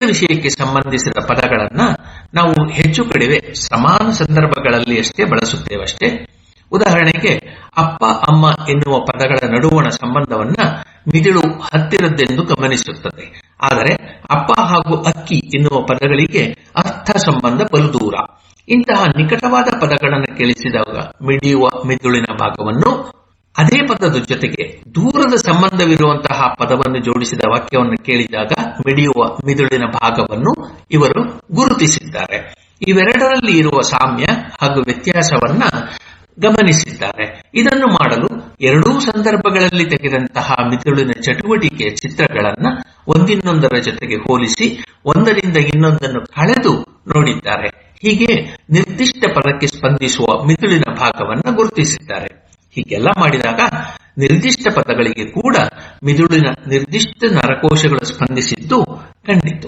ವಿಷಯಕ್ಕೆ ಸಂಬಂಧಿಸಿದ ಪದಗಳನ್ನ ನಾವು ಹೆಚ್ಚು ಕಡಿಮೆ ಸಮಾನ ಸಂದರ್ಭಗಳಲ್ಲಿ ಅಷ್ಟೇ ಬಳಸುತ್ತೇವಷ್ಟೇ ಉದಾಹರಣೆಗೆ ಅಪ್ಪ ಅಮ್ಮ ಎನ್ನುವ ಪದಗಳ ನಡುವಣ ಸಂಬಂಧವನ್ನ ಮಿದುಳು ಹತ್ತಿರದ್ದೆಂದು ಗಮನಿಸುತ್ತದೆ ಆದರೆ ಅಪ್ಪ ಹಾಗೂ ಅಕ್ಕಿ ಎನ್ನುವ ಪದಗಳಿಗೆ ಅರ್ಥ ಸಂಬಂಧ ಬಲು ದೂರ ಇಂತಹ ನಿಕಟವಾದ ಪದಗಳನ್ನು ಕೇಳಿಸಿದಾಗ ಮಿಡಿಯುವ ಮಿದುಳಿನ ಭಾಗವನ್ನು ಅದೇ ಪದದ ಜೊತೆಗೆ ದೂರದ ಸಂಬಂಧವಿರುವಂತಹ ಪದವನ್ನು ಜೋಡಿಸಿದ ವಾಕ್ಯವನ್ನು ಕೇಳಿದಾಗ ಮಿಡಿಯುವ ಮಿದುಳಿನ ಭಾಗವನ್ನು ಇವರು ಗುರುತಿಸಿದ್ದಾರೆ ಇವೆರಡರಲ್ಲಿ ಇರುವ ಸಾಮ್ಯ ಹಾಗೂ ವ್ಯತ್ಯಾಸವನ್ನ ಗಮನಿಸಿದ್ದಾರೆ ಇದನ್ನು ಮಾಡಲು ಎರಡೂ ಸಂದರ್ಭಗಳಲ್ಲಿ ತೆಗೆದಂತಹ ಮಿದುಳಿನ ಚಟುವಟಿಕೆಯ ಚಿತ್ರಗಳನ್ನ ಒಂದಿನ್ನೊಂದರ ಜೊತೆಗೆ ಹೋಲಿಸಿ ಒಂದರಿಂದ ಇನ್ನೊಂದನ್ನು ಕಳೆದು ನೋಡಿದ್ದಾರೆ ಹೀಗೆ ನಿರ್ದಿಷ್ಟ ಪದಕ್ಕೆ ಸ್ಪಂದಿಸುವ ಮಿದುಳಿನ ಭಾಗವನ್ನ ಗುರುತಿಸಿದ್ದಾರೆ ಹೀಗೆಲ್ಲ ಮಾಡಿದಾಗ ನಿರ್ದಿಷ್ಟ ಪದಗಳಿಗೆ ಕೂಡ ಮಿದುಳಿನ ನಿರ್ದಿಷ್ಟ ನರಕೋಶಗಳು ಸ್ಪಂದಿಸಿದ್ದು ಕಂಡಿತು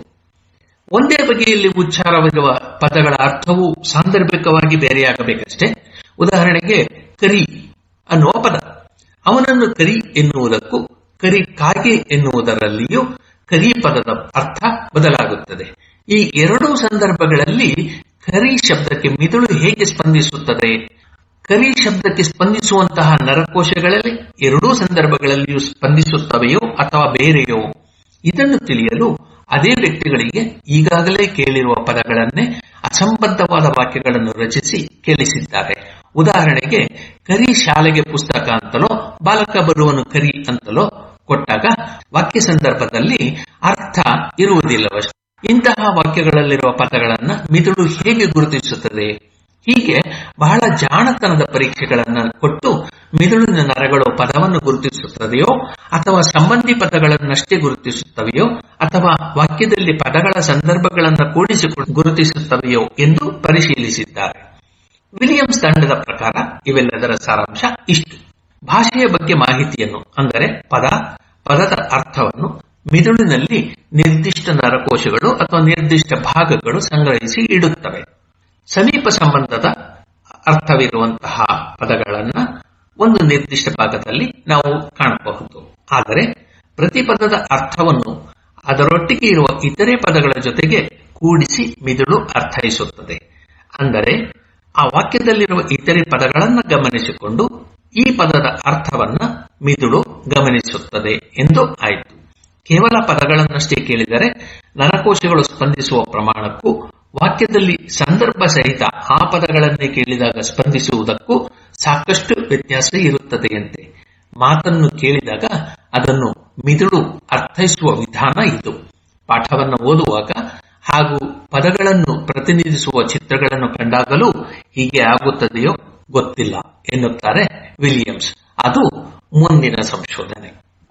ಒಂದೇ ಬಗೆಯಲ್ಲಿ ಉಚ್ಚಾರವಿರುವ ಪದಗಳ ಅರ್ಥವು ಸಾಂದರ್ಭಿಕವಾಗಿ ಬೇರೆಯಾಗಬೇಕಷ್ಟೇ ಉದಾಹರಣೆಗೆ ಕರಿ ಅನ್ನುವ ಪದ ಅವನನ್ನು ಕರಿ ಎನ್ನುವುದಕ್ಕೂ ಕರಿ ಕಾಗೆ ಎನ್ನುವುದರಲ್ಲಿಯೂ ಕರಿ ಪದದ ಅರ್ಥ ಬದಲಾಗುತ್ತದೆ ಈ ಎರಡೂ ಸಂದರ್ಭಗಳಲ್ಲಿ ಕರಿ ಶಬ್ದಕ್ಕೆ ಮಿದುಳು ಹೇಗೆ ಸ್ಪಂದಿಸುತ್ತದೆ ಕರಿ ಶಬ್ದಕ್ಕೆ ಸ್ಪಂದಿಸುವಂತಹ ನರಕೋಶಗಳಲ್ಲಿ ಎರಡೂ ಸಂದರ್ಭಗಳಲ್ಲಿಯೂ ಸ್ಪಂದಿಸುತ್ತವೆಯೋ ಅಥವಾ ಬೇರೆಯೋ ಇದನ್ನು ತಿಳಿಯಲು ಅದೇ ವ್ಯಕ್ತಿಗಳಿಗೆ ಈಗಾಗಲೇ ಕೇಳಿರುವ ಪದಗಳನ್ನೇ ಅಸಂಬದ್ಧವಾದ ವಾಕ್ಯಗಳನ್ನು ರಚಿಸಿ ಕೇಳಿಸಿದ್ದಾರೆ ಉದಾಹರಣೆಗೆ ಕರಿ ಶಾಲೆಗೆ ಪುಸ್ತಕ ಅಂತಲೋ ಬಾಲಕ ಬರುವನು ಕರಿ ಅಂತಲೋ ಕೊಟ್ಟಾಗ ವಾಕ್ಯ ಸಂದರ್ಭದಲ್ಲಿ ಅರ್ಥ ಇರುವುದಿಲ್ಲವಷ್ಟೇ ಇಂತಹ ವಾಕ್ಯಗಳಲ್ಲಿರುವ ಪದಗಳನ್ನ ಮಿದುಳು ಹೇಗೆ ಗುರುತಿಸುತ್ತದೆ ಹೀಗೆ ಬಹಳ ಜಾಣತನದ ಪರೀಕ್ಷೆಗಳನ್ನ ಕೊಟ್ಟು ಮಿದುಳಿನ ನರಗಳು ಪದವನ್ನು ಗುರುತಿಸುತ್ತದೆಯೋ ಅಥವಾ ಸಂಬಂಧಿ ಪದಗಳನ್ನಷ್ಟೇ ಗುರುತಿಸುತ್ತವೆಯೋ ಅಥವಾ ವಾಕ್ಯದಲ್ಲಿ ಪದಗಳ ಸಂದರ್ಭಗಳನ್ನು ಕೂಡಿಸಿಕೊಂಡು ಗುರುತಿಸುತ್ತವೆಯೋ ಎಂದು ಪರಿಶೀಲಿಸಿದ್ದಾರೆ ವಿಲಿಯಮ್ಸ್ ತಂಡದ ಪ್ರಕಾರ ಇವೆಲ್ಲದರ ಸಾರಾಂಶ ಇಷ್ಟು ಭಾಷೆಯ ಬಗ್ಗೆ ಮಾಹಿತಿಯನ್ನು ಅಂದರೆ ಪದ ಪದದ ಅರ್ಥವನ್ನು ಮಿದುಳಿನಲ್ಲಿ ನಿರ್ದಿಷ್ಟ ನರಕೋಶಗಳು ಅಥವಾ ನಿರ್ದಿಷ್ಟ ಭಾಗಗಳು ಸಂಗ್ರಹಿಸಿ ಇಡುತ್ತವೆ ಸಮೀಪ ಸಂಬಂಧದ ಅರ್ಥವಿರುವಂತಹ ಪದಗಳನ್ನ ಒಂದು ನಿರ್ದಿಷ್ಟ ಭಾಗದಲ್ಲಿ ನಾವು ಕಾಣಬಹುದು ಆದರೆ ಪ್ರತಿ ಪದದ ಅರ್ಥವನ್ನು ಅದರೊಟ್ಟಿಗೆ ಇರುವ ಇತರೆ ಪದಗಳ ಜೊತೆಗೆ ಕೂಡಿಸಿ ಮಿದುಳು ಅರ್ಥೈಸುತ್ತದೆ ಅಂದರೆ ಆ ವಾಕ್ಯದಲ್ಲಿರುವ ಇತರೆ ಪದಗಳನ್ನ ಗಮನಿಸಿಕೊಂಡು ಈ ಪದದ ಅರ್ಥವನ್ನ ಮಿದುಳು ಗಮನಿಸುತ್ತದೆ ಎಂದು ಆಯಿತು ಕೇವಲ ಪದಗಳನ್ನಷ್ಟೇ ಕೇಳಿದರೆ ನರಕೋಶಗಳು ಸ್ಪಂದಿಸುವ ಪ್ರಮಾಣಕ್ಕೂ ವಾಕ್ಯದಲ್ಲಿ ಸಂದರ್ಭ ಸಹಿತ ಆ ಪದಗಳನ್ನೇ ಕೇಳಿದಾಗ ಸ್ಪಂದಿಸುವುದಕ್ಕೂ ಸಾಕಷ್ಟು ವ್ಯತ್ಯಾಸ ಇರುತ್ತದೆಯಂತೆ ಮಾತನ್ನು ಕೇಳಿದಾಗ ಅದನ್ನು ಮಿದುಳು ಅರ್ಥೈಸುವ ವಿಧಾನ ಇದು ಪಾಠವನ್ನು ಓದುವಾಗ ಹಾಗೂ ಪದಗಳನ್ನು ಪ್ರತಿನಿಧಿಸುವ ಚಿತ್ರಗಳನ್ನು ಕಂಡಾಗಲೂ ಹೀಗೆ ಆಗುತ್ತದೆಯೋ ಗೊತ್ತಿಲ್ಲ ಎನ್ನುತ್ತಾರೆ ವಿಲಿಯಮ್ಸ್ ಅದು ಮುಂದಿನ ಸಂಶೋಧನೆ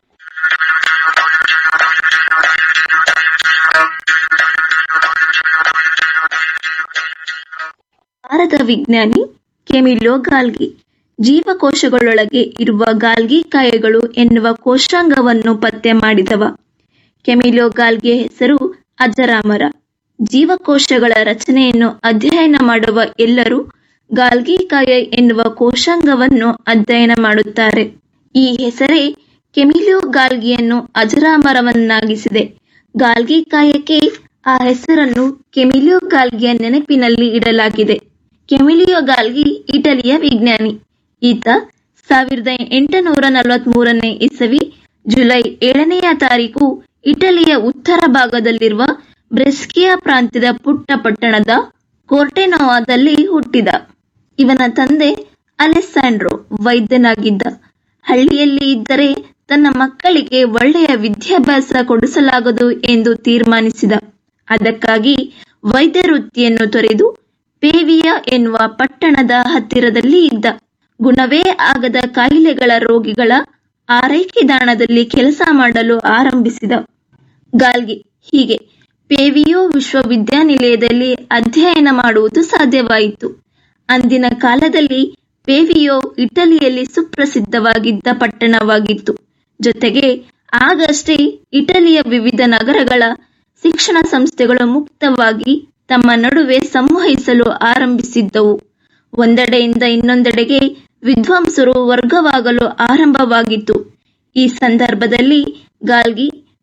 ಭಾರತ ವಿಜ್ಞಾನಿ ಕೆಮಿಲೋ ಗಾಲ್ಗಿ ಜೀವಕೋಶಗಳೊಳಗೆ ಇರುವ ಗಾಲ್ಗಿ ಕಾಯಗಳು ಎನ್ನುವ ಕೋಶಾಂಗವನ್ನು ಪತ್ತೆ ಮಾಡಿದವ ಕೆಮಿಲೋ ಗಾಲ್ಗಿಯ ಹೆಸರು ಅಜರಾಮರ ಜೀವಕೋಶಗಳ ರಚನೆಯನ್ನು ಅಧ್ಯಯನ ಮಾಡುವ ಎಲ್ಲರೂ ಗಾಲ್ಗಿ ಕಾಯ ಎನ್ನುವ ಕೋಶಾಂಗವನ್ನು ಅಧ್ಯಯನ ಮಾಡುತ್ತಾರೆ ಈ ಹೆಸರೇ ಕೆಮಿಲಿಯೋ ಗಾಲ್ಗಿಯನ್ನು ಅಜರಾಮರವನ್ನಾಗಿಸಿದೆ ಗಾಲ್ಗಿ ಕಾಯಕ್ಕೆ ಆ ಹೆಸರನ್ನು ಕೆಮಿಲಿಯೋ ಗಾಲ್ಗಿಯ ನೆನಪಿನಲ್ಲಿ ಇಡಲಾಗಿದೆ ಕೆಮಿಲಿಯೋ ಗಾಲ್ಗಿ ಇಟಲಿಯ ವಿಜ್ಞಾನಿ ಈತ ಸಾವಿರದ ಎಂಟುನೂರ ನಲವತ್ಮೂರನೇ ಇಸವಿ ಜುಲೈ ಏಳನೆಯ ತಾರೀಕು ಇಟಲಿಯ ಉತ್ತರ ಭಾಗದಲ್ಲಿರುವ ಬ್ರೆಸ್ಕಿಯಾ ಪ್ರಾಂತ್ಯದ ಪುಟ್ಟ ಪಟ್ಟಣದ ಕೋರ್ಟೆನೋವಾದಲ್ಲಿ ಹುಟ್ಟಿದ ಇವನ ತಂದೆ ಅಲೆಸ್ಸಾಂಡ್ರೋ ವೈದ್ಯನಾಗಿದ್ದ ಹಳ್ಳಿಯಲ್ಲಿ ಇದ್ದರೆ ತನ್ನ ಮಕ್ಕಳಿಗೆ ಒಳ್ಳೆಯ ವಿದ್ಯಾಭ್ಯಾಸ ಕೊಡಿಸಲಾಗದು ಎಂದು ತೀರ್ಮಾನಿಸಿದ ಅದಕ್ಕಾಗಿ ವೈದ್ಯ ವೃತ್ತಿಯನ್ನು ತೊರೆದು ಪೇವಿಯಾ ಎನ್ನುವ ಪಟ್ಟಣದ ಹತ್ತಿರದಲ್ಲಿ ಇದ್ದ ಗುಣವೇ ಆಗದ ಕಾಯಿಲೆಗಳ ರೋಗಿಗಳ ಆರೈಕೆದಾಣದಲ್ಲಿ ಕೆಲಸ ಮಾಡಲು ಆರಂಭಿಸಿದ ಗಾಲ್ಗಿ ಹೀಗೆ ಪೇವಿಯೋ ವಿಶ್ವವಿದ್ಯಾನಿಲಯದಲ್ಲಿ ಅಧ್ಯಯನ ಮಾಡುವುದು ಸಾಧ್ಯವಾಯಿತು ಅಂದಿನ ಕಾಲದಲ್ಲಿ ಪೇವಿಯೋ ಇಟಲಿಯಲ್ಲಿ ಸುಪ್ರಸಿದ್ಧವಾಗಿದ್ದ ಪಟ್ಟಣವಾಗಿತ್ತು ಜೊತೆಗೆ ಆಗಷ್ಟೇ ಇಟಲಿಯ ವಿವಿಧ ನಗರಗಳ ಶಿಕ್ಷಣ ಸಂಸ್ಥೆಗಳು ಮುಕ್ತವಾಗಿ ತಮ್ಮ ನಡುವೆ ಸಂವಹಿಸಲು ಆರಂಭಿಸಿದ್ದವು ಒಂದೆಡೆಯಿಂದ ಇನ್ನೊಂದೆಡೆಗೆ ವಿದ್ವಾಂಸರು ವರ್ಗವಾಗಲು ಆರಂಭವಾಗಿತ್ತು ಈ ಸಂದರ್ಭದಲ್ಲಿ ಗಾಲ್ಗಿ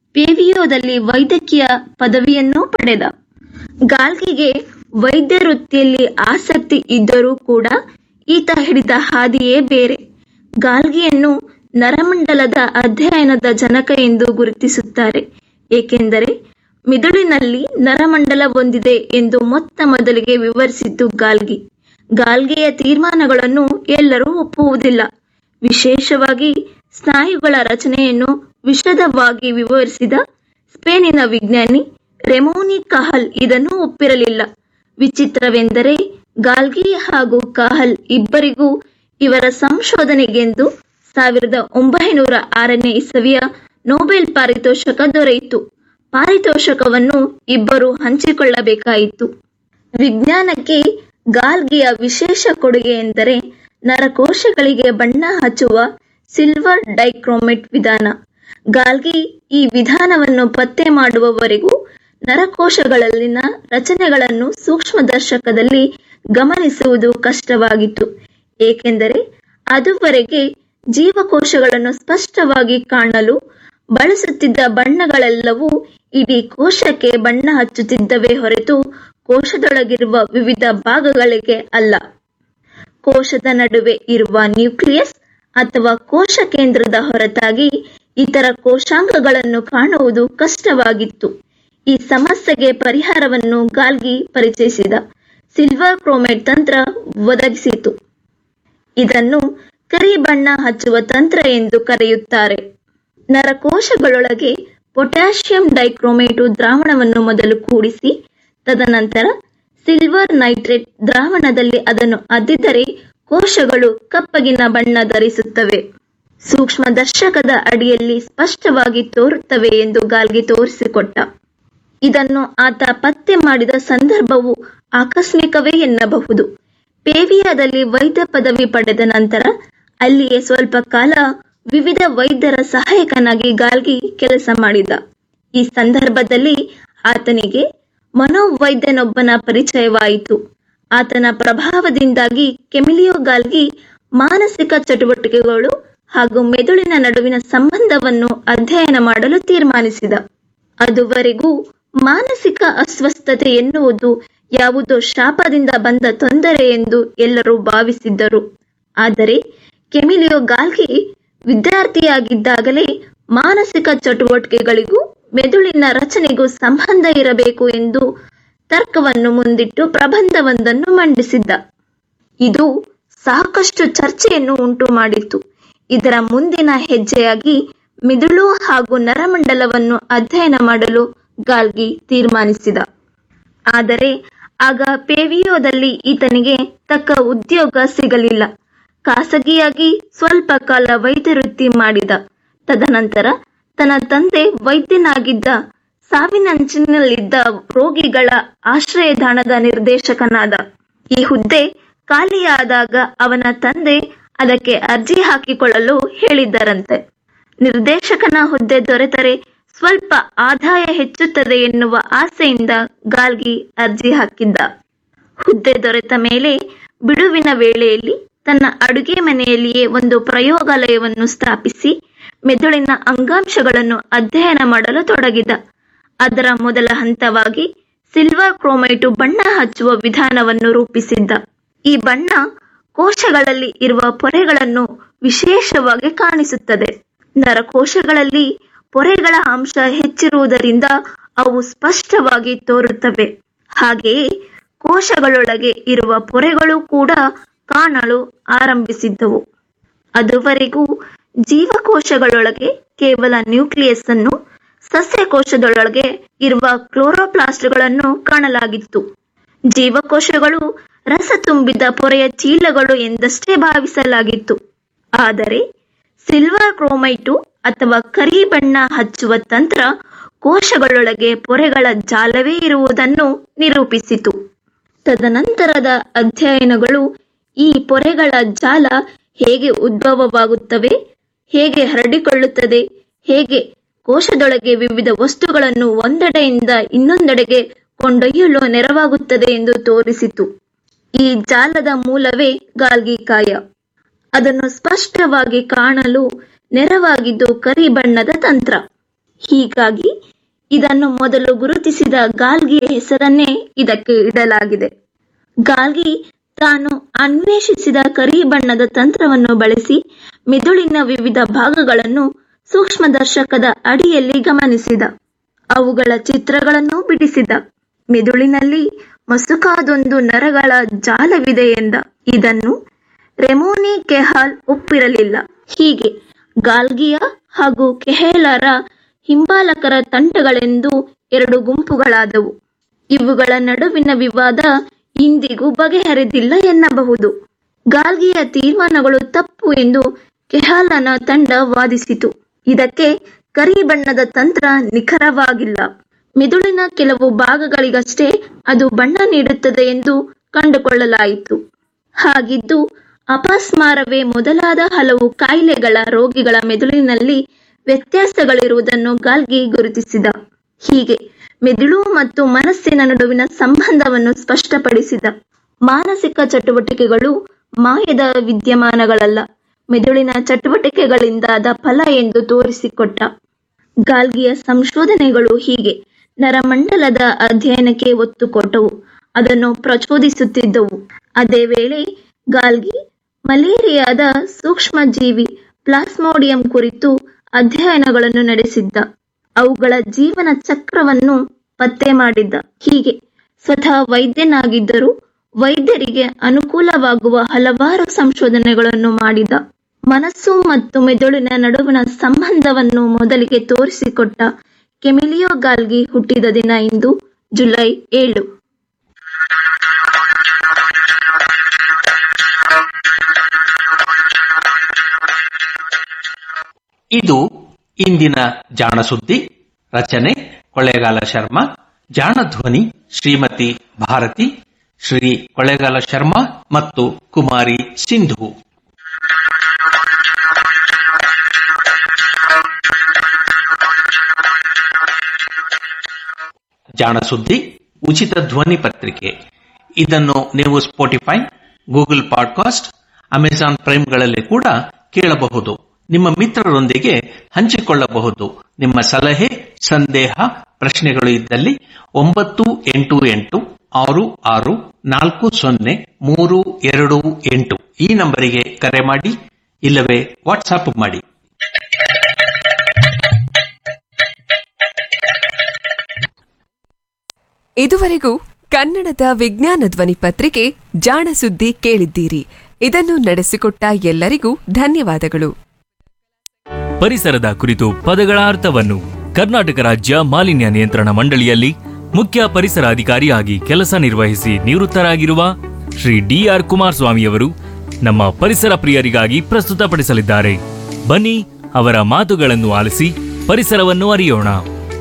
ಪೇವಿಯೋದಲ್ಲಿ ವೈದ್ಯಕೀಯ ಪದವಿಯನ್ನೂ ಪಡೆದ ಗಾಲ್ಗಿಗೆ ವೈದ್ಯ ವೃತ್ತಿಯಲ್ಲಿ ಆಸಕ್ತಿ ಇದ್ದರೂ ಕೂಡ ಈತ ಹಿಡಿದ ಹಾದಿಯೇ ಬೇರೆ ಗಾಲ್ಗಿಯನ್ನು ನರಮಂಡಲದ ಅಧ್ಯಯನದ ಜನಕ ಎಂದು ಗುರುತಿಸುತ್ತಾರೆ ಏಕೆಂದರೆ ಮಿದುಳಿನಲ್ಲಿ ನರಮಂಡಲ ಹೊಂದಿದೆ ಎಂದು ಮೊತ್ತ ಮೊದಲಿಗೆ ವಿವರಿಸಿದ್ದು ಗಾಲ್ಗಿ ಗಾಲ್ಗಿಯ ತೀರ್ಮಾನಗಳನ್ನು ಎಲ್ಲರೂ ಒಪ್ಪುವುದಿಲ್ಲ ವಿಶೇಷವಾಗಿ ಸ್ನಾಯುಗಳ ರಚನೆಯನ್ನು ವಿಶದವಾಗಿ ವಿವರಿಸಿದ ಸ್ಪೇನಿನ ವಿಜ್ಞಾನಿ ರೆಮೋನಿ ಕಹಲ್ ಇದನ್ನು ಒಪ್ಪಿರಲಿಲ್ಲ ವಿಚಿತ್ರವೆಂದರೆ ಗಾಲ್ಗಿ ಹಾಗೂ ಕಹಲ್ ಇಬ್ಬರಿಗೂ ಇವರ ಸಂಶೋಧನೆಗೆಂದು ಸಾವಿರದ ಒಂಬೈನೂರ ಆರನೇ ಇಸವಿಯ ನೊಬೆಲ್ ಪಾರಿತೋಷಕ ದೊರೆಯಿತು ಪಾರಿತೋಷಕವನ್ನು ಇಬ್ಬರು ಹಂಚಿಕೊಳ್ಳಬೇಕಾಯಿತು ವಿಜ್ಞಾನಕ್ಕೆ ಗಾಲ್ಗಿಯ ವಿಶೇಷ ಕೊಡುಗೆ ಎಂದರೆ ನರಕೋಶಗಳಿಗೆ ಬಣ್ಣ ಹಚ್ಚುವ ಸಿಲ್ವರ್ ಡೈಕ್ರೋಮೆಟ್ ವಿಧಾನ ಗಾಲ್ಗಿ ಈ ವಿಧಾನವನ್ನು ಪತ್ತೆ ಮಾಡುವವರೆಗೂ ನರಕೋಶಗಳಲ್ಲಿನ ರಚನೆಗಳನ್ನು ಸೂಕ್ಷ್ಮದರ್ಶಕದಲ್ಲಿ ಗಮನಿಸುವುದು ಕಷ್ಟವಾಗಿತ್ತು ಏಕೆಂದರೆ ಅದುವರೆಗೆ ಜೀವಕೋಶಗಳನ್ನು ಸ್ಪಷ್ಟವಾಗಿ ಕಾಣಲು ಬಳಸುತ್ತಿದ್ದ ಬಣ್ಣಗಳೆಲ್ಲವೂ ಇಡೀ ಕೋಶಕ್ಕೆ ಬಣ್ಣ ಹಚ್ಚುತ್ತಿದ್ದವೇ ಹೊರತು ಕೋಶದೊಳಗಿರುವ ವಿವಿಧ ಭಾಗಗಳಿಗೆ ಅಲ್ಲ ಕೋಶದ ನಡುವೆ ಇರುವ ನ್ಯೂಕ್ಲಿಯಸ್ ಅಥವಾ ಕೋಶ ಕೇಂದ್ರದ ಹೊರತಾಗಿ ಇತರ ಕೋಶಾಂಗಗಳನ್ನು ಕಾಣುವುದು ಕಷ್ಟವಾಗಿತ್ತು ಈ ಸಮಸ್ಯೆಗೆ ಪರಿಹಾರವನ್ನು ಗಾಲ್ಗಿ ಪರಿಚಯಿಸಿದ ಸಿಲ್ವರ್ ಕ್ರೋಮೇಟ್ ತಂತ್ರ ಒದಗಿಸಿತು ಇದನ್ನು ಕರಿ ಬಣ್ಣ ಹಚ್ಚುವ ತಂತ್ರ ಎಂದು ಕರೆಯುತ್ತಾರೆ ನರಕೋಶಗಳೊಳಗೆ ಪೊಟ್ಯಾಷಿಯಂ ಡೈಕ್ರೋಮೇಟು ದ್ರಾವಣವನ್ನು ಮೊದಲು ಕೂಡಿಸಿ ತದನಂತರ ಸಿಲ್ವರ್ ನೈಟ್ರೇಟ್ ದ್ರಾವಣದಲ್ಲಿ ಅದನ್ನು ಅದ್ದಿದರೆ ಕೋಶಗಳು ಕಪ್ಪಗಿನ ಬಣ್ಣ ಧರಿಸುತ್ತವೆ ಸೂಕ್ಷ್ಮದರ್ಶಕದ ಅಡಿಯಲ್ಲಿ ಸ್ಪಷ್ಟವಾಗಿ ತೋರುತ್ತವೆ ಎಂದು ಗಾಲ್ಗಿ ತೋರಿಸಿಕೊಟ್ಟ ಇದನ್ನು ಆತ ಪತ್ತೆ ಮಾಡಿದ ಸಂದರ್ಭವು ಆಕಸ್ಮಿಕವೇ ಎನ್ನಬಹುದು ಪೇವಿಯಾದಲ್ಲಿ ವೈದ್ಯ ಪದವಿ ಪಡೆದ ನಂತರ ಅಲ್ಲಿಯೇ ಸ್ವಲ್ಪ ಕಾಲ ವಿವಿಧ ವೈದ್ಯರ ಸಹಾಯಕನಾಗಿ ಗಾಲ್ಗಿ ಕೆಲಸ ಮಾಡಿದ ಈ ಸಂದರ್ಭದಲ್ಲಿ ಆತನಿಗೆ ಮನೋವೈದ್ಯನೊಬ್ಬನ ಪರಿಚಯವಾಯಿತು ಆತನ ಪ್ರಭಾವದಿಂದಾಗಿ ಕೆಮಿಲಿಯೋ ಗಾಲ್ಗಿ ಮಾನಸಿಕ ಚಟುವಟಿಕೆಗಳು ಹಾಗೂ ಮೆದುಳಿನ ನಡುವಿನ ಸಂಬಂಧವನ್ನು ಅಧ್ಯಯನ ಮಾಡಲು ತೀರ್ಮಾನಿಸಿದ ಅದುವರೆಗೂ ಮಾನಸಿಕ ಅಸ್ವಸ್ಥತೆ ಎನ್ನುವುದು ಯಾವುದೋ ಶಾಪದಿಂದ ಬಂದ ತೊಂದರೆ ಎಂದು ಎಲ್ಲರೂ ಭಾವಿಸಿದ್ದರು ಆದರೆ ಕೆಮಿಲಿಯೋ ಗಾಲ್ಗಿ ವಿದ್ಯಾರ್ಥಿಯಾಗಿದ್ದಾಗಲೇ ಮಾನಸಿಕ ಚಟುವಟಿಕೆಗಳಿಗೂ ಮೆದುಳಿನ ರಚನೆಗೂ ಸಂಬಂಧ ಇರಬೇಕು ಎಂದು ತರ್ಕವನ್ನು ಮುಂದಿಟ್ಟು ಪ್ರಬಂಧವೊಂದನ್ನು ಮಂಡಿಸಿದ್ದ ಇದು ಸಾಕಷ್ಟು ಚರ್ಚೆಯನ್ನು ಉಂಟು ಮಾಡಿತು ಇದರ ಮುಂದಿನ ಹೆಜ್ಜೆಯಾಗಿ ಮಿದುಳು ಹಾಗೂ ನರಮಂಡಲವನ್ನು ಅಧ್ಯಯನ ಮಾಡಲು ಗಾಲ್ಗಿ ತೀರ್ಮಾನಿಸಿದ ಆದರೆ ಆಗ ಪೇವಿಯೋದಲ್ಲಿ ಈತನಿಗೆ ತಕ್ಕ ಉದ್ಯೋಗ ಸಿಗಲಿಲ್ಲ ಖಾಸಗಿಯಾಗಿ ಸ್ವಲ್ಪ ಕಾಲ ವೈದ್ಯ ವೃತ್ತಿ ಮಾಡಿದ ತದನಂತರ ತನ್ನ ತಂದೆ ವೈದ್ಯನಾಗಿದ್ದ ಸಾವಿನಂಚಿನಲ್ಲಿದ್ದ ರೋಗಿಗಳ ಆಶ್ರಯಧಾನದ ನಿರ್ದೇಶಕನಾದ ಈ ಹುದ್ದೆ ಖಾಲಿಯಾದಾಗ ಅವನ ತಂದೆ ಅದಕ್ಕೆ ಅರ್ಜಿ ಹಾಕಿಕೊಳ್ಳಲು ಹೇಳಿದ್ದರಂತೆ ನಿರ್ದೇಶಕನ ಹುದ್ದೆ ದೊರೆತರೆ ಸ್ವಲ್ಪ ಆದಾಯ ಹೆಚ್ಚುತ್ತದೆ ಎನ್ನುವ ಆಸೆಯಿಂದ ಗಾಲ್ಗಿ ಅರ್ಜಿ ಹಾಕಿದ್ದ ಹುದ್ದೆ ದೊರೆತ ಮೇಲೆ ಬಿಡುವಿನ ವೇಳೆಯಲ್ಲಿ ತನ್ನ ಅಡುಗೆ ಮನೆಯಲ್ಲಿಯೇ ಒಂದು ಪ್ರಯೋಗಾಲಯವನ್ನು ಸ್ಥಾಪಿಸಿ ಮೆದುಳಿನ ಅಂಗಾಂಶಗಳನ್ನು ಅಧ್ಯಯನ ಮಾಡಲು ತೊಡಗಿದ ಅದರ ಮೊದಲ ಹಂತವಾಗಿ ಸಿಲ್ವರ್ ಕ್ರೋಮೈಟು ಬಣ್ಣ ಹಚ್ಚುವ ವಿಧಾನವನ್ನು ರೂಪಿಸಿದ್ದ ಈ ಬಣ್ಣ ಕೋಶಗಳಲ್ಲಿ ಇರುವ ಪೊರೆಗಳನ್ನು ವಿಶೇಷವಾಗಿ ಕಾಣಿಸುತ್ತದೆ ನರಕೋಶಗಳಲ್ಲಿ ಪೊರೆಗಳ ಅಂಶ ಹೆಚ್ಚಿರುವುದರಿಂದ ಅವು ಸ್ಪಷ್ಟವಾಗಿ ತೋರುತ್ತವೆ ಹಾಗೆಯೇ ಕೋಶಗಳೊಳಗೆ ಇರುವ ಪೊರೆಗಳು ಕೂಡ ಕಾಣಲು ಆರಂಭಿಸಿದ್ದವು ಅದುವರೆಗೂ ಜೀವಕೋಶಗಳೊಳಗೆ ಕೇವಲ ನ್ಯೂಕ್ಲಿಯಸ್ ಅನ್ನು ಸಸ್ಯಕೋಶದೊಳಗೆ ಇರುವ ಕ್ಲೋರೋಪ್ಲಾಸ್ಟ್ಗಳನ್ನು ಕಾಣಲಾಗಿತ್ತು ಜೀವಕೋಶಗಳು ರಸ ತುಂಬಿದ ಪೊರೆಯ ಚೀಲಗಳು ಎಂದಷ್ಟೇ ಭಾವಿಸಲಾಗಿತ್ತು ಆದರೆ ಸಿಲ್ವರ್ ಕ್ರೋಮೈಟು ಅಥವಾ ಕರಿ ಬಣ್ಣ ಹಚ್ಚುವ ತಂತ್ರ ಕೋಶಗಳೊಳಗೆ ಪೊರೆಗಳ ಜಾಲವೇ ಇರುವುದನ್ನು ನಿರೂಪಿಸಿತು ತದನಂತರದ ಅಧ್ಯಯನಗಳು ಈ ಪೊರೆಗಳ ಜಾಲ ಹೇಗೆ ಉದ್ಭವವಾಗುತ್ತವೆ ಹೇಗೆ ಹರಡಿಕೊಳ್ಳುತ್ತದೆ ಹೇಗೆ ಕೋಶದೊಳಗೆ ವಿವಿಧ ವಸ್ತುಗಳನ್ನು ಒಂದೆಡೆಯಿಂದ ಇನ್ನೊಂದೆಡೆಗೆ ಕೊಂಡೊಯ್ಯಲು ನೆರವಾಗುತ್ತದೆ ಎಂದು ತೋರಿಸಿತು ಈ ಜಾಲದ ಮೂಲವೇ ಗಾಲ್ಗಿಕಾಯ ಅದನ್ನು ಸ್ಪಷ್ಟವಾಗಿ ಕಾಣಲು ನೆರವಾಗಿದ್ದು ಕರಿ ಬಣ್ಣದ ತಂತ್ರ ಹೀಗಾಗಿ ಇದನ್ನು ಮೊದಲು ಗುರುತಿಸಿದ ಗಾಲ್ಗಿಯ ಹೆಸರನ್ನೇ ಇದಕ್ಕೆ ಇಡಲಾಗಿದೆ ಗಾಲ್ಗಿ ತಾನು ಅನ್ವೇಷಿಸಿದ ಕರಿ ಬಣ್ಣದ ತಂತ್ರವನ್ನು ಬಳಸಿ ಮೆದುಳಿನ ವಿವಿಧ ಭಾಗಗಳನ್ನು ಸೂಕ್ಷ್ಮದರ್ಶಕದ ಅಡಿಯಲ್ಲಿ ಗಮನಿಸಿದ ಅವುಗಳ ಚಿತ್ರಗಳನ್ನು ಬಿಡಿಸಿದ ಮೆದುಳಿನಲ್ಲಿ ಮಸುಕಾದೊಂದು ನರಗಳ ಜಾಲವಿದೆ ಎಂದ ಇದನ್ನು ರೆಮೋನಿ ಕೆಹಾಲ್ ಒಪ್ಪಿರಲಿಲ್ಲ ಹೀಗೆ ಗಾಲ್ಗಿಯ ಹಾಗೂ ಕೆಹೇಲರ ಹಿಂಬಾಲಕರ ತಂಡಗಳೆಂದು ಎರಡು ಗುಂಪುಗಳಾದವು ಇವುಗಳ ನಡುವಿನ ವಿವಾದ ಇಂದಿಗೂ ಬಗೆಹರಿದಿಲ್ಲ ಎನ್ನಬಹುದು ಗಾಲ್ಗಿಯ ತೀರ್ಮಾನಗಳು ತಪ್ಪು ಎಂದು ಕೆಹಾಲನ ತಂಡ ವಾದಿಸಿತು ಇದಕ್ಕೆ ಕರಿ ಬಣ್ಣದ ತಂತ್ರ ನಿಖರವಾಗಿಲ್ಲ ಮೆದುಳಿನ ಕೆಲವು ಭಾಗಗಳಿಗಷ್ಟೇ ಅದು ಬಣ್ಣ ನೀಡುತ್ತದೆ ಎಂದು ಕಂಡುಕೊಳ್ಳಲಾಯಿತು ಹಾಗಿದ್ದು ಅಪಸ್ಮಾರವೇ ಮೊದಲಾದ ಹಲವು ಕಾಯಿಲೆಗಳ ರೋಗಿಗಳ ಮೆದುಳಿನಲ್ಲಿ ವ್ಯತ್ಯಾಸಗಳಿರುವುದನ್ನು ಗಾಲ್ಗಿ ಗುರುತಿಸಿದ ಹೀಗೆ ಮೆದುಳು ಮತ್ತು ಮನಸ್ಸಿನ ನಡುವಿನ ಸಂಬಂಧವನ್ನು ಸ್ಪಷ್ಟಪಡಿಸಿದ ಮಾನಸಿಕ ಚಟುವಟಿಕೆಗಳು ಮಾಯದ ವಿದ್ಯಮಾನಗಳಲ್ಲ ಮೆದುಳಿನ ಚಟುವಟಿಕೆಗಳಿಂದಾದ ಫಲ ಎಂದು ತೋರಿಸಿಕೊಟ್ಟ ಗಾಲ್ಗಿಯ ಸಂಶೋಧನೆಗಳು ಹೀಗೆ ನರಮಂಡಲದ ಅಧ್ಯಯನಕ್ಕೆ ಒತ್ತು ಕೊಟ್ಟವು ಅದನ್ನು ಪ್ರಚೋದಿಸುತ್ತಿದ್ದವು ಅದೇ ವೇಳೆ ಗಾಲ್ಗಿ ಮಲೇರಿಯಾದ ಸೂಕ್ಷ್ಮಜೀವಿ ಪ್ಲಾಸ್ಮೋಡಿಯಂ ಕುರಿತು ಅಧ್ಯಯನಗಳನ್ನು ನಡೆಸಿದ್ದ ಅವುಗಳ ಜೀವನ ಚಕ್ರವನ್ನು ಪತ್ತೆ ಮಾಡಿದ್ದ ಹೀಗೆ ಸ್ವತಃ ವೈದ್ಯನಾಗಿದ್ದರೂ ವೈದ್ಯರಿಗೆ ಅನುಕೂಲವಾಗುವ ಹಲವಾರು ಸಂಶೋಧನೆಗಳನ್ನು ಮಾಡಿದ ಮನಸ್ಸು ಮತ್ತು ಮೆದುಳಿನ ನಡುವಿನ ಸಂಬಂಧವನ್ನು ಮೊದಲಿಗೆ ತೋರಿಸಿಕೊಟ್ಟ ಕೆಮಿಲಿಯೋ ಗಾಲ್ಗಿ ಹುಟ್ಟಿದ ದಿನ ಇಂದು ಜುಲೈ ಏಳು ಇದು ಇಂದಿನ ಜಾಣ ಸುದ್ದಿ ರಚನೆ ಕೊಳ್ಳೇಗಾಲ ಶರ್ಮಾ ಜಾಣ ಧ್ವನಿ ಶ್ರೀಮತಿ ಭಾರತಿ ಶ್ರೀ ಕೊಳ್ಳೇಗಾಲ ಶರ್ಮಾ ಮತ್ತು ಕುಮಾರಿ ಸಿಂಧು ಜಾಣ ಸುದ್ದಿ ಉಚಿತ ಧ್ವನಿ ಪತ್ರಿಕೆ ಇದನ್ನು ನೀವು ಸ್ಪೋಟಿಫೈ ಗೂಗಲ್ ಪಾಡ್ಕಾಸ್ಟ್ ಅಮೆಜಾನ್ ಪ್ರೈಮ್ಗಳಲ್ಲಿ ಕೂಡ ಕೇಳಬಹುದು ನಿಮ್ಮ ಮಿತ್ರರೊಂದಿಗೆ ಹಂಚಿಕೊಳ್ಳಬಹುದು ನಿಮ್ಮ ಸಲಹೆ ಸಂದೇಹ ಪ್ರಶ್ನೆಗಳು ಇದ್ದಲ್ಲಿ ಒಂಬತ್ತು ಎಂಟು ಎಂಟು ಆರು ಆರು ನಾಲ್ಕು ಸೊನ್ನೆ ಮೂರು ಎರಡು ಎಂಟು ಈ ನಂಬರಿಗೆ ಕರೆ ಮಾಡಿ ಇಲ್ಲವೇ ವಾಟ್ಸಾಪ್ ಮಾಡಿ ಇದುವರೆಗೂ ಕನ್ನಡದ ವಿಜ್ಞಾನ ಧ್ವನಿ ಪತ್ರಿಕೆ ಜಾಣ ಸುದ್ದಿ ಕೇಳಿದ್ದೀರಿ ಇದನ್ನು ನಡೆಸಿಕೊಟ್ಟ ಎಲ್ಲರಿಗೂ ಧನ್ಯವಾದಗಳು ಪರಿಸರದ ಕುರಿತು ಪದಗಳ ಅರ್ಥವನ್ನು ಕರ್ನಾಟಕ ರಾಜ್ಯ ಮಾಲಿನ್ಯ ನಿಯಂತ್ರಣ ಮಂಡಳಿಯಲ್ಲಿ ಮುಖ್ಯ ಪರಿಸರ ಅಧಿಕಾರಿಯಾಗಿ ಕೆಲಸ ನಿರ್ವಹಿಸಿ ನಿವೃತ್ತರಾಗಿರುವ ಶ್ರೀ ಡಿಆರ್ ಕುಮಾರಸ್ವಾಮಿಯವರು ನಮ್ಮ ಪರಿಸರ ಪ್ರಿಯರಿಗಾಗಿ ಪ್ರಸ್ತುತಪಡಿಸಲಿದ್ದಾರೆ ಬನ್ನಿ ಅವರ ಮಾತುಗಳನ್ನು ಆಲಿಸಿ ಪರಿಸರವನ್ನು ಅರಿಯೋಣ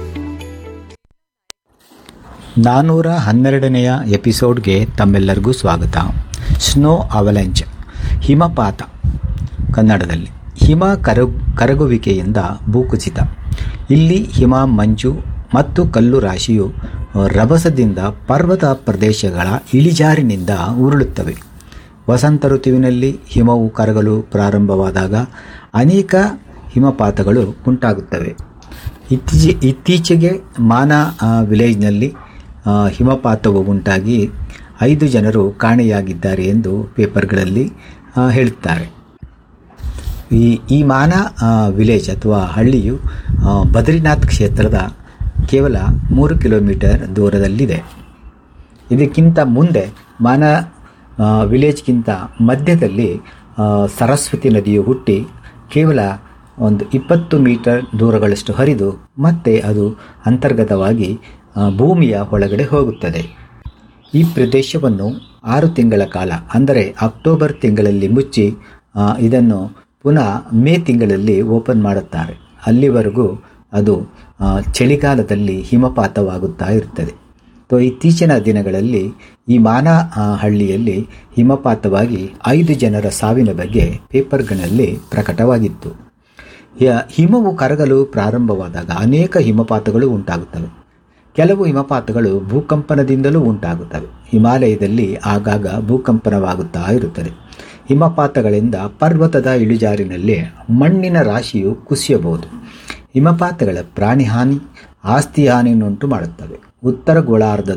ನಾನ್ನೂರ ಹನ್ನೆರಡನೆಯ ಎಪಿಸೋಡ್ಗೆ ತಮ್ಮೆಲ್ಲರಿಗೂ ಸ್ವಾಗತ ಸ್ನೋ ಅವಲೆಂಚ್ ಹಿಮಪಾತ ಕನ್ನಡದಲ್ಲಿ ಹಿಮ ಕರಗ್ ಕರಗುವಿಕೆಯಿಂದ ಭೂಕುಸಿತ ಇಲ್ಲಿ ಹಿಮ ಮಂಜು ಮತ್ತು ಕಲ್ಲು ರಾಶಿಯು ರಭಸದಿಂದ ಪರ್ವತ ಪ್ರದೇಶಗಳ ಇಳಿಜಾರಿನಿಂದ ಉರುಳುತ್ತವೆ ವಸಂತ ಋತುವಿನಲ್ಲಿ ಹಿಮವು ಕರಗಲು ಪ್ರಾರಂಭವಾದಾಗ ಅನೇಕ ಹಿಮಪಾತಗಳು ಉಂಟಾಗುತ್ತವೆ ಇತ್ತೀಚೆ ಇತ್ತೀಚೆಗೆ ಮಾನಾ ಆ, ವಿಲೇಜ್ನಲ್ಲಿ ಆ, ಹಿಮಪಾತವು ಉಂಟಾಗಿ ಐದು ಜನರು ಕಾಣೆಯಾಗಿದ್ದಾರೆ ಎಂದು ಪೇಪರ್ಗಳಲ್ಲಿ ಆ, ಹೇಳುತ್ತಾರೆ ಈ ಈ ಮಾನಾ ಆ, ವಿಲೇಜ್ ಅಥವಾ ಹಳ್ಳಿಯು ಆ, ಬದ್ರಿನಾಥ್ ಕ್ಷೇತ್ರದ ಕೇವಲ ಮೂರು ಕಿಲೋಮೀಟರ್ ದೂರದಲ್ಲಿದೆ ಇದಕ್ಕಿಂತ ಮುಂದೆ ಮಾನ ಆ, ವಿಲೇಜ್ಗಿಂತ ಮಧ್ಯದಲ್ಲಿ ಆ, ಸರಸ್ವತಿ ನದಿಯು ಹುಟ್ಟಿ ಕೇವಲ ಒಂದು ಇಪ್ಪತ್ತು ಮೀಟರ್ ದೂರಗಳಷ್ಟು ಹರಿದು ಮತ್ತೆ ಅದು ಅಂತರ್ಗತವಾಗಿ ಆ, ಭೂಮಿಯ ಒಳಗಡೆ ಹೋಗುತ್ತದೆ ಈ ಪ್ರದೇಶವನ್ನು ಆರು ತಿಂಗಳ ಕಾಲ ಅಂದರೆ ಅಕ್ಟೋಬರ್ ತಿಂಗಳಲ್ಲಿ ಮುಚ್ಚಿ ಆ, ಇದನ್ನು ಪುನಃ ಮೇ ತಿಂಗಳಲ್ಲಿ ಓಪನ್ ಮಾಡುತ್ತಾರೆ ಅಲ್ಲಿವರೆಗೂ ಅದು ಆ, ಚಳಿಗಾಲದಲ್ಲಿ ಹಿಮಪಾತವಾಗುತ್ತಾ ಇರುತ್ತದೆ ಸೊ ಇತ್ತೀಚಿನ ದಿನಗಳಲ್ಲಿ ಈ ಮಾನ ಆ, ಹಳ್ಳಿಯಲ್ಲಿ ಹಿಮಪಾತವಾಗಿ ಐದು ಜನರ ಸಾವಿನ ಬಗ್ಗೆ ಪೇಪರ್ಗಳಲ್ಲಿ ಪ್ರಕಟವಾಗಿತ್ತು ಯ- ಹಿಮವು ಕರಗಲು ಪ್ರಾರಂಭವಾದಾಗ ಅನೇಕ ಹಿಮಪಾತಗಳು ಉಂಟಾಗುತ್ತವೆ ಕೆಲವು ಹಿಮಪಾತಗಳು ಭೂಕಂಪನದಿಂದಲೂ ಉಂಟಾಗುತ್ತವೆ ಹಿಮಾಲಯದಲ್ಲಿ ಆಗಾಗ ಭೂಕಂಪನವಾಗುತ್ತಾ ಇರುತ್ತದೆ ಹಿಮಪಾತಗಳಿಂದ ಪರ್ವತದ ಇಳಿಜಾರಿನಲ್ಲಿ ಮಣ್ಣಿನ ರಾಶಿಯು ಕುಸಿಯಬಹುದು ಹಿಮಪಾತಗಳ ಪ್ರಾಣಿ ಹಾನಿ ಆಸ್ತಿ ಹಾನಿಯನ್ನುಂಟು ಮಾಡುತ್ತವೆ ಉತ್ತರ ಗೋಳಾರ್ಧದ